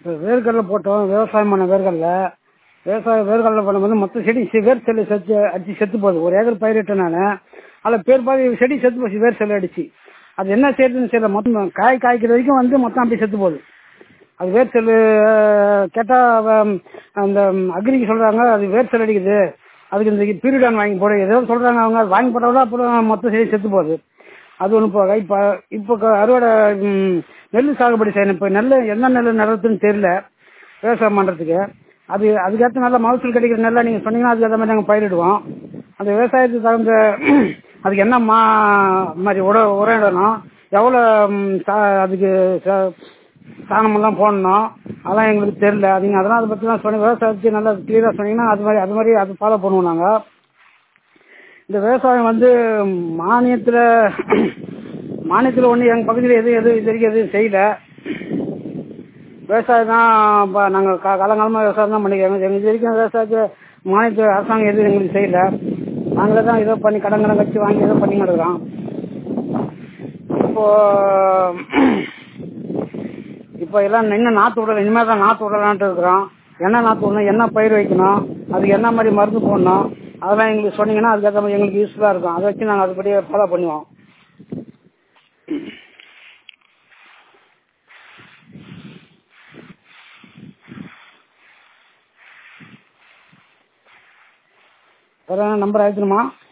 வேர்க்கடலை போட்டோம் விவசாயம் பண்ண வேர்க்கடலை விவசாயம் வேர்க்கடலை பண்ணும்போது மொத்த செடி சி- வேர் செல்லு செத்து அடிச்சு செத்து போகுது ஒரு ஏக்கர் பயிரிட்டேன் நான் அதில் பேர் பாதி செடி செத்து போச்சு வேர் செல்லு அடிச்சு அது என்ன செய்யறதுன்னு தெரியல மொத்தம் காய் காய்க்கிற வரைக்கும் வந்து மொத்தம் அப்படியே செத்து போகுது அது வேர் செல்லு கேட்டால் அந்த அக்ரிக்கு சொல்கிறாங்க அது வேர் செல் அடிக்குது அதுக்கு இந்த பீரியடான் வாங்கி போட ஏதோ சொல்கிறாங்க அவங்க அது வாங்கி போட்டால் அப்புறம் மொத்த செடி செத்து போகுது அது ஒன்று போக இப்போ இப்போ க- அறுவடை ம், நெல் சாகுபடி செய்யணும் இப்போ நெல் எந்த நெல் நடுறதுன்னு தெரியல விவசாயம் பண்ணுறதுக்கு அது அதுக்கேற்ற நல்ல மகசூல் கிடைக்கிற நெல்லை நீங்கள் சொன்னீங்கன்னா அதுக்கு ஏற்ற மாதிரி நாங்கள் பயிரிடுவோம் அந்த விவசாயத்துக்கு தகுந்த அதுக்கு என்ன மா மாதிரி உர உரம் இடணும் எவ்வளோ ம், சா- அதுக்கு ச- சாணமெல்லாம் போடணும் அதெல்லாம் எங்களுக்கு தெரியல நீங்கள் அதெல்லாம் அதை பற்றிலாம் சொன்னி விவசாயத்துக்கு நல்லா கிளியராக சொன்னீங்கன்னா அது மாதிரி அது மாதிரி அது ஃபாலோ பண்ணுவோம் நாங்கள் இந்த விவசாயம் வந்து மானியத்தில் மானியத்தில் ஒன்று எங்கள் பகுதியில் எதுவும் எதுவும் இது வரைக்கும் எதுவும் செய்யல விவசாயம் தான் இப்போ நாங்கள் கா காலங்காலமாக விவசாயம் தான் பண்ணிக்கிறோம் எங்கள் இது வரைக்கும் விவசாயத்தை மானியத்தில் அரசாங்கம் எதுவும் எங்களுக்கு செய்யல நாங்களே தான் ஏதோ பண்ணி கடன் கடன் வச்சு வாங்கி ஏதோ பண்ணி கிடக்குறோம் இப்போ இப்போ எல்லாம் இன்னும் நாற்று விடல இனிமேல் தான் நாற்று விடலான்ட்டு இருக்கிறோம் என்ன நாற்று விடணும் என்ன பயிர் வைக்கணும் அதுக்கு என்ன மாதிரி மருந்து போடணும் அதெல்லாம் எங்களுக்கு சொன்னீங்கன்னா அதுக்கேற்ற மாதிரி எங்களுக்கு யூஸ்ஃபுல்லாக இருக்கும் அதை வச்சு நாங்கள் அதுபடியே ஃபாலோ பண்ணுவோம் வேறு நம்பர் ஆயிடுச்சுமா